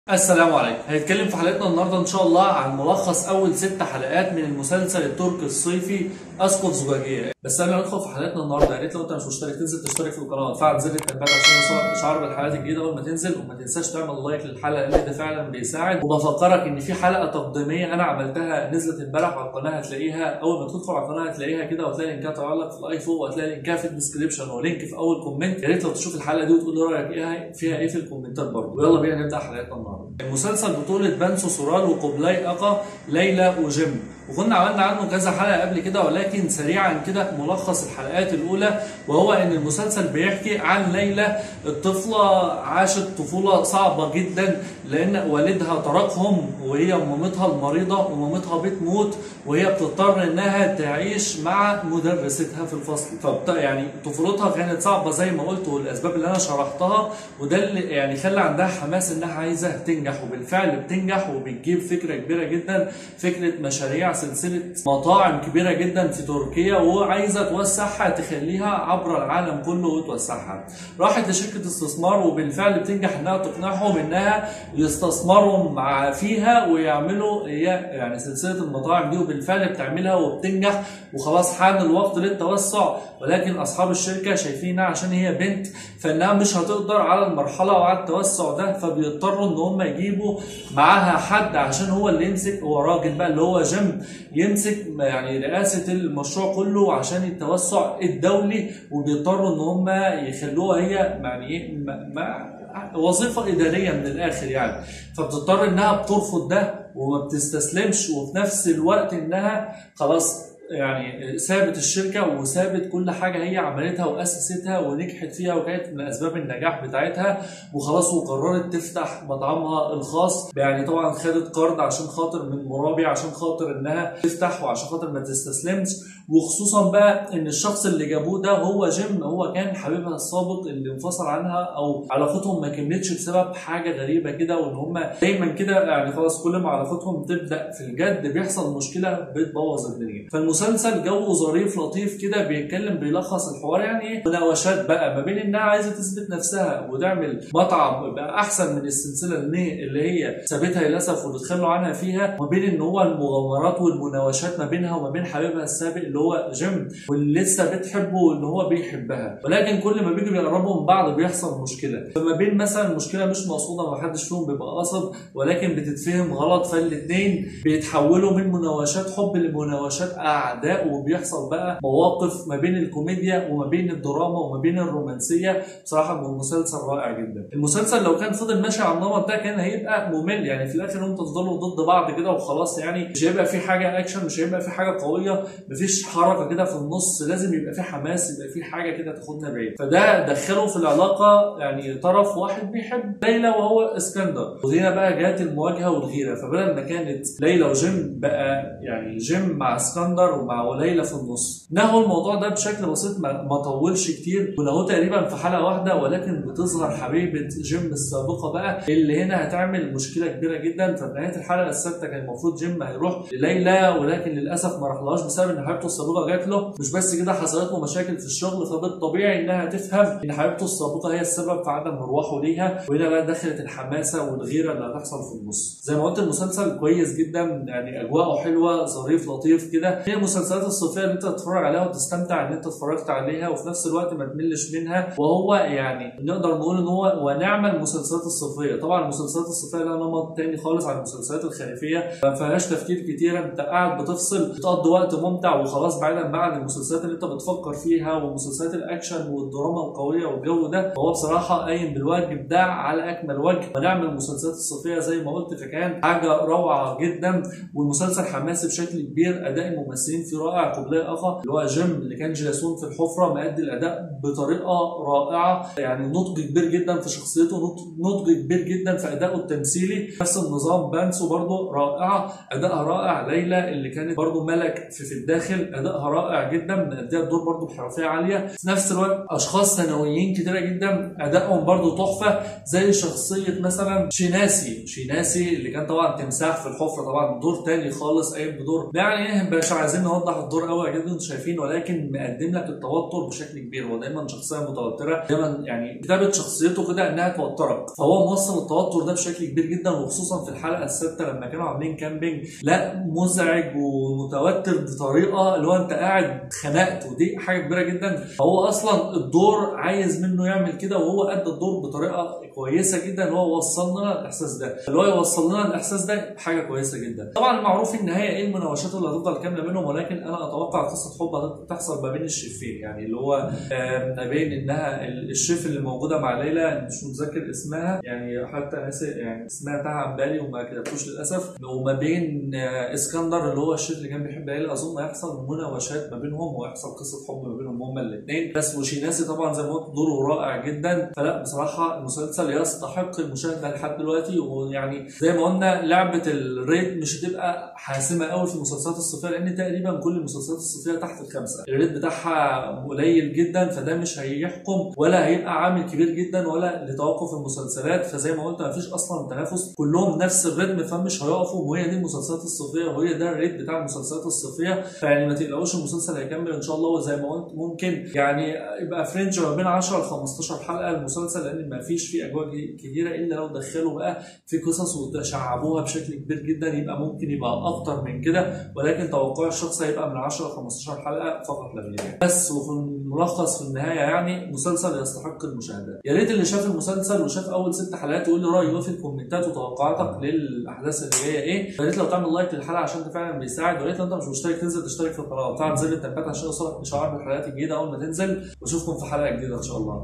السلام عليكم هنتكلم في حلقتنا النهارده ان شاء الله عن ملخص اول ست حلقات من المسلسل التركي الصيفي اسقط زجاجيه بس قبل ما ندخل في حلقتنا النهارده يا ريت لو انت مش مشترك تنزل تشترك في القناه وتفعل زر التنبيهات عشان يوصلك اشعار بالحلقات الجديده اول ما تنزل وما تنساش تعمل لايك للحلقه اللي ده فعلا بيساعد وبفكرك ان في حلقه تقديميه انا عملتها نزلت امبارح على القناه هتلاقيها اول ما تدخل على القناه هتلاقيها كده وهتلاقي لينكات تعلق في الاي فوق وهتلاقي لينكها في الديسكربشن ولينك في اول كومنت يا ريت لو تشوف الحلقه دي وتقول لي رايك ايه فيها ايه في الكومنتات برضه ويلا بينا نبدا حلقتنا النهارده المسلسل بطوله بنسو سورال وقبلاي اقا ليلى وجيم وكنا عملنا عنه كذا حلقه قبل كده ولكن سريعا كده ملخص الحلقات الاولى وهو ان المسلسل بيحكي عن ليلى الطفله عاشت طفوله صعبه جدا لان والدها تركهم وهي مامتها المريضه ومامتها بتموت وهي بتضطر انها تعيش مع مدرستها في الفصل فبت يعني طفولتها كانت صعبه زي ما قلت والاسباب اللي انا شرحتها وده اللي يعني خلى عندها حماس انها عايزه تنجح وبالفعل بتنجح وبتجيب فكره كبيره جدا فكره مشاريع سلسله مطاعم كبيره جدا في تركيا وعايزه توسعها تخليها عبر العالم كله وتوسعها راحت لشركه استثمار وبالفعل بتنجح انها تقنعهم انها يستثمروا مع فيها ويعملوا هي يعني سلسله المطاعم دي وبالفعل بتعملها وبتنجح وخلاص حان الوقت للتوسع ولكن اصحاب الشركه شايفينها عشان هي بنت فانها مش هتقدر على المرحله وعلى التوسع ده فبيضطروا ان هم يجيبوا معاها حد عشان هو اللي يمسك هو راجل بقى اللي هو جيم يمسك يعني رئاسه المشروع كله عشان التوسع الدولي وبيضطروا ان هم يخلوها هي يعني ايه ما وظيفة إدارية من الآخر يعني فبتضطر إنها بترفض ده وما بتستسلمش وفي نفس الوقت إنها خلاص يعني سابت الشركة وسابت كل حاجة هي عملتها وأسستها ونجحت فيها وكانت من أسباب النجاح بتاعتها وخلاص وقررت تفتح مطعمها الخاص يعني طبعا خدت قرض عشان خاطر من مرابي عشان خاطر إنها تفتح وعشان خاطر ما تستسلمش وخصوصا بقى إن الشخص اللي جابوه ده هو جيم هو كان حبيبها السابق اللي انفصل عنها أو علاقتهم ما كملتش بسبب حاجة غريبة كده وإن هم دايما كده يعني خلاص كل ما علاقتهم تبدأ في الجد بيحصل مشكلة بتبوظ الدنيا فالمسلسل مسلسل جو ظريف لطيف كده بيتكلم بيلخص الحوار يعني ايه مناوشات بقى ما بين انها عايزه تثبت نفسها وتعمل مطعم يبقى احسن من السلسله اللي هي سابتها للاسف وبتخلوا عنها فيها وما بين ان هو المغامرات والمناوشات ما بينها وما بين حبيبها السابق اللي هو جيم واللي لسه بتحبه واللي هو بيحبها ولكن كل ما بيجوا بيقربوا من بعض بيحصل مشكله فما بين مثلا مشكله مش مقصوده ما حدش فيهم بيبقى قصد ولكن بتتفهم غلط فالاثنين بيتحولوا من مناوشات حب لمناوشات قعد اعداء وبيحصل بقى مواقف ما بين الكوميديا وما بين الدراما وما بين الرومانسيه بصراحه المسلسل رائع جدا المسلسل لو كان فضل ماشي على النمط ده كان هيبقى ممل يعني في الاخر انتوا تفضلوا ضد بعض كده وخلاص يعني مش هيبقى في حاجه اكشن مش هيبقى في حاجه قويه مفيش حركه كده في النص لازم يبقى في حماس يبقى في حاجه كده تاخدنا بعيد فده دخله في العلاقه يعني طرف واحد بيحب ليلى وهو اسكندر وهنا بقى جات المواجهه والغيره فبدل ما كانت ليلى وجيم بقى يعني جيم مع اسكندر مع وليلى في النص نهوا الموضوع ده بشكل بسيط ما, ما طولش كتير ونهوه تقريبا في حلقه واحده ولكن بتظهر حبيبه جيم السابقه بقى اللي هنا هتعمل مشكله كبيره جدا ففي نهايه الحلقه السادسه كان المفروض جيم هيروح لليلى ولكن للاسف ما راحلهاش بسبب ان حبيبته السابقه جات له مش بس كده حصلت له مشاكل في الشغل فبالطبيعي انها تفهم ان حبيبته السابقه هي السبب في عدم مروحه ليها وهنا بقى دخلت الحماسه والغيره اللي هتحصل في النص زي ما قلت المسلسل كويس جدا يعني اجواءه حلوه ظريف لطيف كده هي المسلسلات الصيفيه اللي انت تتفرج عليها وتستمتع ان انت اتفرجت عليها وفي نفس الوقت ما تملش منها وهو يعني نقدر نقول ان هو ونعم المسلسلات الصيفيه طبعا المسلسلات الصيفيه لها نمط تاني خالص عن المسلسلات الخريفيه ما فيهاش تفكير كتير انت قاعد بتفصل بتقضي وقت ممتع وخلاص بعيدا بقى عن المسلسلات اللي انت بتفكر فيها ومسلسلات الاكشن والدراما القويه والجو ده فهو بصراحه قايم بالواجب ده على اكمل وجه ونعم المسلسلات الصيفيه زي ما قلت فكان حاجه روعه جدا والمسلسل حماسي بشكل كبير اداء الممثلين فيه رائع قبلاء اخا اللي هو جيم اللي كان جلسون في الحفره مأدي الاداء بطريقه رائعه يعني نضج كبير جدا في شخصيته نضج كبير جدا في ادائه التمثيلي نفس النظام بانسو برضه رائعه ادائها رائع ليلى اللي كانت برضه ملك في, في الداخل ادائها رائع جدا مأديه الدور برضه بحرفيه عاليه في نفس الوقت اشخاص ثانويين كتيره جدا ادائهم برضه تحفه زي شخصيه مثلا شيناسي شيناسي اللي كان طبعا تمساح في الحفره طبعا دور تاني خالص قايم بدور يعني ايه بشع زي عايزين نوضح الدور قوي جدا انتوا شايفين ولكن مقدم لك التوتر بشكل كبير هو دايما شخصيه متوتره دايما يعني كتابه شخصيته كده انها توترك فهو موصل التوتر ده بشكل كبير جدا وخصوصا في الحلقه السادسه لما كانوا عاملين كامبينج لا مزعج ومتوتر بطريقه اللي هو انت قاعد خنقت ودي حاجه كبيره جدا هو اصلا الدور عايز منه يعمل كده وهو ادى الدور بطريقه كويسه جدا ان هو وصل لنا الاحساس ده اللي هو يوصل لنا الاحساس ده حاجه كويسه جدا طبعا المعروف النهايه ايه المناوشات اللي هتفضل كامله بينهم ولكن انا اتوقع قصه حب هتحصل ما بين الشيفين يعني اللي هو ما بين انها الشيف اللي موجوده مع ليلى مش متذكر اسمها يعني حتى ناسي يعني اسمها تاه عن بالي وما كتبتوش للاسف وما بين اسكندر اللي هو الشيف اللي كان بيحب ليلى اظن هيحصل مناوشات ما بينهم ويحصل قصه حب ما بينهم هما الاثنين بس وشيناسي طبعا زي ما قلت دوره رائع جدا فلا بصراحه المسلسل يستحق المشاهده لحد دلوقتي ويعني زي ما قلنا لعبه الريت مش هتبقى حاسمه قوي في المسلسلات الصيفيه لان تقريبا كل المسلسلات الصيفيه تحت الخمسه الريت بتاعها قليل جدا فده مش هيحكم ولا هيبقى عامل كبير جدا ولا لتوقف المسلسلات فزي ما قلت مفيش اصلا تنافس كلهم نفس الريتم فمش هيقفوا وهي دي المسلسلات الصيفيه وهي ده الريت بتاع المسلسلات الصيفيه فيعني ما تقلقوش المسلسل هيكمل ان شاء الله وزي ما قلت ممكن يعني يبقى فرنج ما بين 10 ل 15 حلقه المسلسل لان ما فيش فيه اجواء كبيره الا لو دخلوا بقى في قصص وتشعبوها بشكل كبير جدا يبقى ممكن يبقى اكتر من كده ولكن توقعي الشخصي هيبقى من 10 ل 15 حلقه فقط لا غير بس وفي الملخص في النهايه يعني مسلسل يستحق المشاهده يا ريت اللي شاف المسلسل وشاف اول ست حلقات يقول لي رايه في الكومنتات وتوقعاتك للاحداث اللي جايه ايه يا ريت لو تعمل لايك للحلقه عشان ده فعلا بيساعد ويا ريت لو انت مش مشترك تنزل تشترك في القناه وتفعل زر التنبيهات عشان يوصلك اشعار بالحلقات الجديده اول ما تنزل واشوفكم في حلقه جديده ان شاء الله